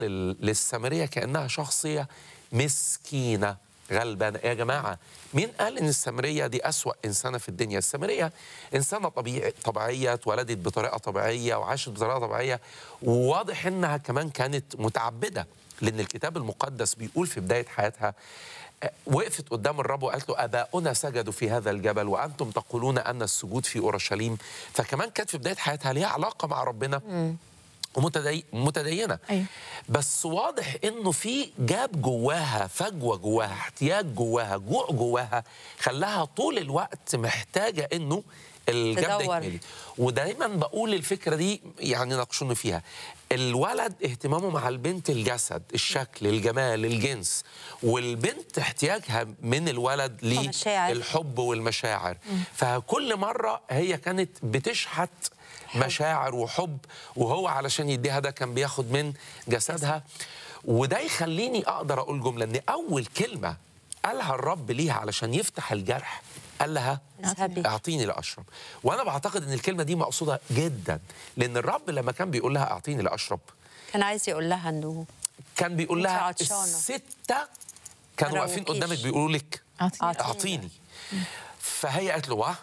لل- للسامريه كانها شخصيه مسكينه غلبانه يا جماعه مين قال ان السامريه دي اسوا انسانه في الدنيا السامريه انسانه طبيعي طبيعيه اتولدت بطريقه طبيعيه وعاشت بطريقه طبيعيه وواضح انها كمان كانت متعبده لان الكتاب المقدس بيقول في بدايه حياتها آه، وقفت قدام الرب وقالت له اباؤنا سجدوا في هذا الجبل وانتم تقولون ان السجود في اورشليم فكمان كانت في بدايه حياتها ليها علاقه مع ربنا ومتدي... متدينه أيوة. بس واضح انه في جاب جواها فجوه جواها احتياج جواها جوع جواها خلاها طول الوقت محتاجه انه الجاب ده تدور. يتملي ودايما بقول الفكره دي يعني ناقشوني فيها الولد اهتمامه مع البنت الجسد الشكل الجمال الجنس والبنت احتياجها من الولد مشاعر. للحب والمشاعر فكل مره هي كانت بتشحت مشاعر وحب وهو علشان يديها ده كان بياخد من جسدها وده يخليني اقدر اقول جمله ان اول كلمه قالها الرب ليها علشان يفتح الجرح قال لها اذهبي. اعطيني لاشرب وانا بعتقد ان الكلمه دي مقصوده جدا لان الرب لما كان بيقول لها اعطيني لاشرب كان عايز يقول لها انه كان بيقول أنت لها عطشانة. السته كانوا واقفين مروكيش. قدامك بيقولوا لك أعطيني. اعطيني فهي قالت له واه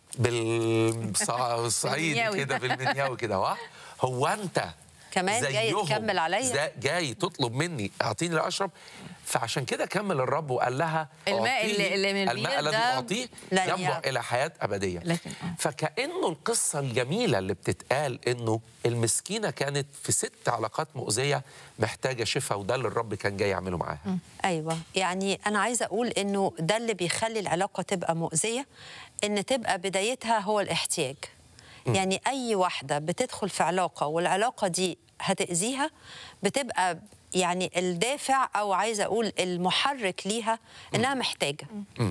بالصعيد بالمنياوي. كده بالمنياوي كده واه هو انت كمان جاي زيهم تكمل عليا؟ زا- جاي تطلب مني اعطيني لاشرب فعشان كده كمل الرب وقال لها الماء أعطيه- اللي- اللي من الماء البير الذي ده اعطيه لا ينبع يعني. الى حياه ابديه لكن آه. فكانه القصه الجميله اللي بتتقال انه المسكينه كانت في ست علاقات مؤذيه محتاجه شفاء وده اللي الرب كان جاي يعمله معاها ايوه يعني انا عايزه اقول انه ده اللي بيخلي العلاقه تبقى مؤذيه ان تبقى بدايتها هو الاحتياج يعني اي واحده بتدخل في علاقه والعلاقه دي هتاذيها بتبقى يعني الدافع او عايزه اقول المحرك ليها انها محتاجه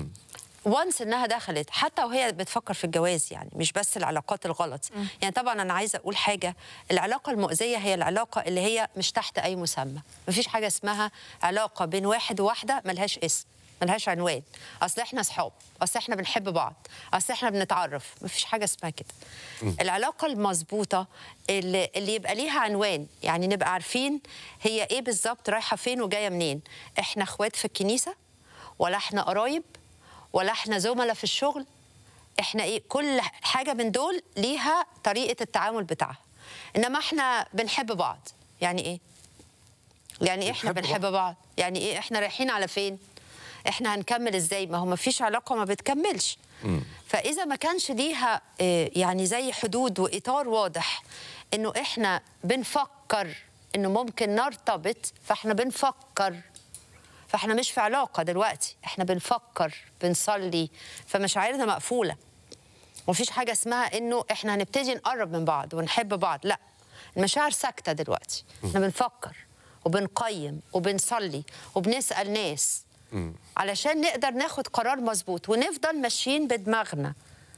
وانس انها دخلت حتى وهي بتفكر في الجواز يعني مش بس العلاقات الغلط يعني طبعا انا عايزه اقول حاجه العلاقه المؤذيه هي العلاقه اللي هي مش تحت اي مسمى مفيش حاجه اسمها علاقه بين واحد وواحده ملهاش اسم ملهاش عنوان اصل احنا اصحاب اصل احنا بنحب بعض اصل احنا بنتعرف مفيش حاجه اسمها كده العلاقه المظبوطه اللي, اللي يبقى ليها عنوان يعني نبقى عارفين هي ايه بالظبط رايحه فين وجايه منين احنا اخوات في الكنيسه ولا احنا قرايب ولا احنا زملاء في الشغل احنا ايه كل حاجه من دول ليها طريقه التعامل بتاعها انما احنا بنحب بعض يعني ايه يعني ايه احنا بنحب بنحب بعض يعني ايه احنا رايحين على فين احنا هنكمل ازاي ما هو ما فيش علاقه ما بتكملش فاذا ما كانش ليها آه، يعني زي حدود واطار واضح انه احنا بنفكر انه ممكن نرتبط فاحنا بنفكر فاحنا مش في علاقه دلوقتي احنا بنفكر بنصلي فمشاعرنا مقفوله مفيش حاجه اسمها انه احنا هنبتدي نقرب من بعض ونحب بعض لا المشاعر ساكته دلوقتي احنا بنفكر وبنقيم وبنصلي وبنسال ناس علشان نقدر ناخد قرار مظبوط ونفضل ماشيين بدماغنا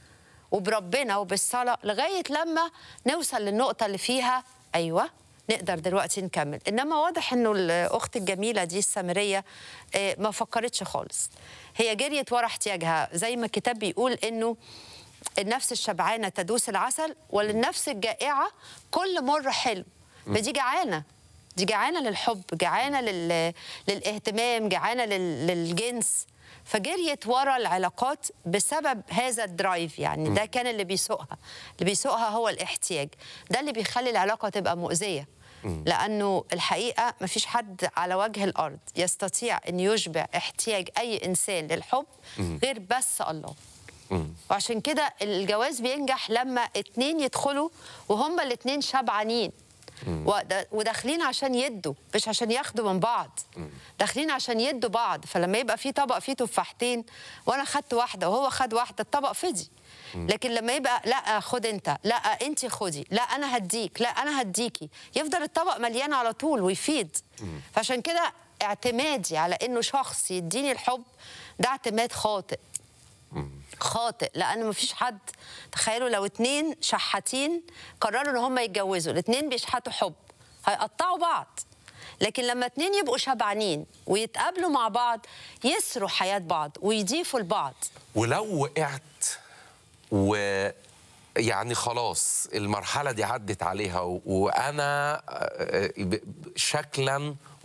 وبربنا وبالصلاة لغاية لما نوصل للنقطة اللي فيها أيوة نقدر دلوقتي نكمل إنما واضح إنه الأخت الجميلة دي السامرية آه، ما فكرتش خالص هي جريت ورا احتياجها زي ما الكتاب بيقول إنه النفس الشبعانة تدوس العسل وللنفس الجائعة كل مر حلو فدي جعانة دي جعانة للحب جعانة لل... للاهتمام جعانة لل... للجنس فجريت ورا العلاقات بسبب هذا الدرايف يعني ده كان اللي بيسوقها اللي بيسوقها هو الاحتياج ده اللي بيخلي العلاقة تبقى مؤذية لأنه الحقيقة مفيش حد على وجه الأرض يستطيع أن يشبع احتياج أي إنسان للحب غير بس الله وعشان كده الجواز بينجح لما اتنين يدخلوا وهما الاتنين شبعانين ودا- وداخلين عشان يدوا مش عشان ياخدوا من بعض داخلين عشان يدوا بعض فلما يبقى في طبق فيه تفاحتين وانا خدت واحده وهو خد واحده الطبق فضي لكن لما يبقى لا خد انت لا انت خدي لا انا هديك لا انا هديكي يفضل الطبق مليان على طول ويفيد فعشان كده اعتمادي على انه شخص يديني الحب ده اعتماد خاطئ خاطئ لان مفيش حد تخيلوا لو اتنين شحاتين قرروا ان هم يتجوزوا الاتنين بيشحتوا حب هيقطعوا بعض لكن لما اتنين يبقوا شبعانين ويتقابلوا مع بعض يسروا حياة بعض ويضيفوا لبعض ولو وقعت و يعني خلاص المرحله دي عدت عليها و- وانا آه، ب- ب- شكلا